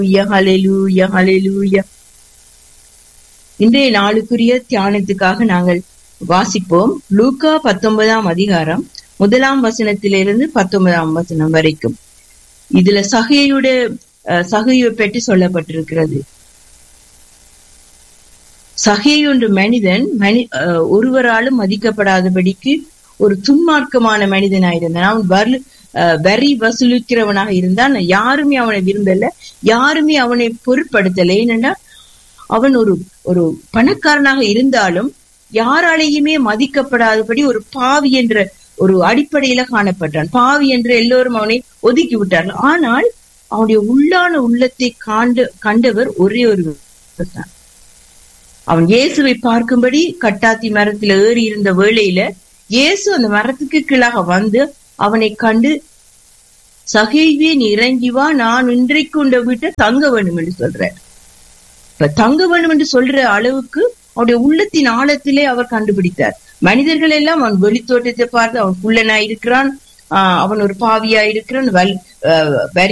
ஹalleluya ஹalleluya இன்றைய நாளுக்குரிய தியானத்துக்காக நாங்கள் வாசிப்போம் லூக்கா பத்தொன்பதாம் அதிகாரம் முதலாம் வசனத்திலிருந்து பத்தொன்பதாம் வசனம் வரைக்கும் இதுல சகையுட சகையை பற்றி சொல்லப்பட்டிருக்கிறது சகை ஒன்று மனிதன் மனி அஹ், ஒருவராலும் மதிக்கப்படாதபடிக்கு ஒரு துன்மார்க்கமான மனிதனாயிருந்தான் அவன் வரு அஹ், வரி வசூலிக்கிறவனாக இருந்தான் யாருமே அவனை விரும்பல யாருமே அவனை பொருட்படுத்தல ஏனென்றா அவன் ஒரு ஒரு பணக்காரனாக இருந்தாலும் யாராலேயுமே மதிக்கப்படாதபடி ஒரு பாவி என்ற ஒரு அடிப்படையில காணப்பட்டான் பாவி என்று எல்லோரும் அவனை ஒதுக்கி விட்டார்கள் ஆனால் அவனுடைய உள்ளான உள்ளத்தை காண்டு கண்டவர் ஒரே ஒரு தான் அவன் இயேசுவை பார்க்கும்படி கட்டாத்தி மரத்துல ஏறி இருந்த வேளையில இயேசு அந்த மரத்துக்கு கீழாக வந்து அவனை கண்டு சகைவே நீ இறங்கி வா நான் இன்றைக்கு உண்ட வீட்டை தங்க வேண்டும் என்று சொல்றார் இப்ப தங்க வேண்டும் என்று சொல்ற அளவுக்கு அவருடைய உள்ளத்தின் ஆழத்திலே அவர் கண்டுபிடித்தார் மனிதர்கள் எல்லாம் அவன் வெளித்தோட்டத்தை பார்த்து அவன் குள்ளனா இருக்கிறான் ஆஹ் அவன் ஒரு பாவியா இருக்கிறான் வல் ஆஹ் வரி